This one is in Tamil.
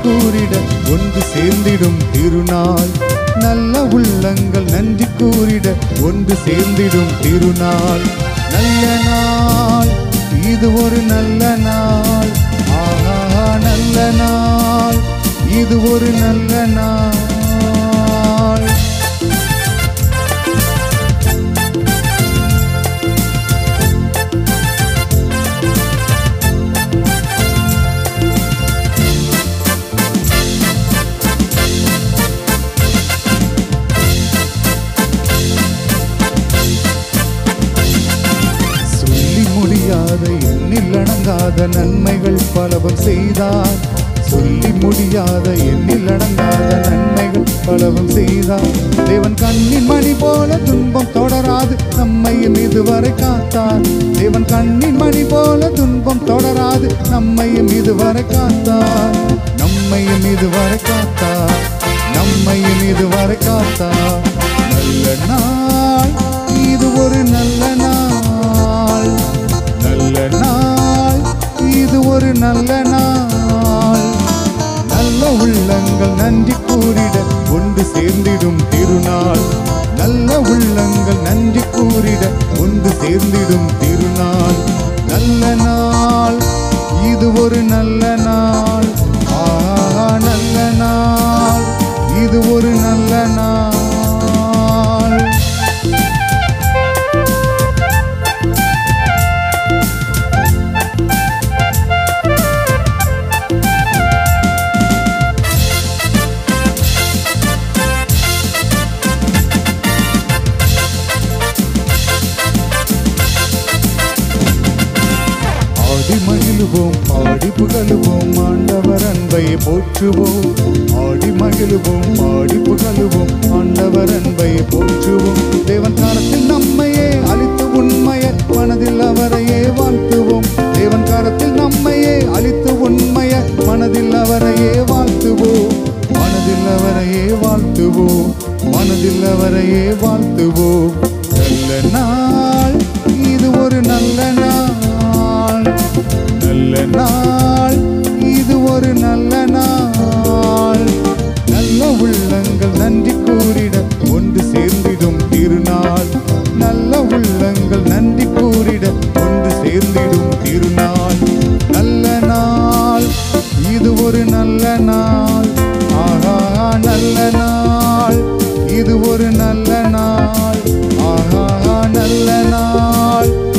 கூறிட ஒன்று சேர்ந்திடும் திருநாள் நல்ல உள்ளங்கள் நன்றி கூறிட ஒன்று சேர்ந்திடும் திருநாள் நல்ல நாள் இது ஒரு நல்ல நாள் ஆஹா நல்ல நாள் இது ஒரு நல்ல நாள் சொல்லி முடியாத எண்ணில் அடங்காத நன்மைகள் பலவும் செய்தார் சொல்லி முடியாத எண்ணில் அடங்காத நன்மைகள் பலவும் செய்தார் தேவன் கண்ணின் மணி போல துன்பம் தொடராது நம்மையும் இதுவரை காத்தார் தேவன் கண்ணின் மணி போல துன்பம் தொடராது நம்மையும் இதுவரை காத்தார் நம்மையும் இதுவரை காத்தார் நம்மையும் இதுவரை காத்தார் நல்ல நாள் இது ஒரு நல்ல நாள் நல்ல நாள் இது ஒரு நல்ல நாள் நல்ல உள்ளங்கள் நன்றி கூறிட ஒன்று சேர்ந்திடும் திருநாள் நல்ல உள்ளங்கள் நன்றி கூறிட ஒன்று சேர்ந்திடும் திருநாள் நல்ல நாள் இது ஒரு நல்ல நாள் ஆஹா நல்ல நாள் இது ஒரு நல்ல நாள் ஆடி மகிழுவோம் ஆடி புகழுவோம் ஆண்டவர் அன்பை போற்றுவோம் ஆடி மகிழுவோம் ஆடி புகழுவோம் ஆண்டவர் அன்பை போற்றுவோம் தேவன் காலத்தில் நம்மையே அழித்து உண்மையை மனதில் அவரையே வாழ்த்துவோம் தேவன் காலத்தில் நம்மையே அழித்து உண்மையை மனதில் அவரையே வாழ்த்துவோம் மனதில் அவரையே வாழ்த்துவோம் மனதில் அவரையே வாழ்த்துவோம் நல்ல நாள் இது ஒரு நல்ல நாள் நல்ல நாள் இது ஒரு நல்ல நாள் நல்ல உள்ளங்கள் நன்றி கூறிட ஒன்று சேர்ந்திடும் திருநாள் நல்ல உள்ளங்கள் நன்றி கூறிட ஒன்று சேர்ந்திடும் திருநாள் நல்ல நாள் இது ஒரு நல்ல நாள் ஆஹா நல்ல நாள் இது ஒரு நல்ல நாள் ஆஹா நல்ல நாள்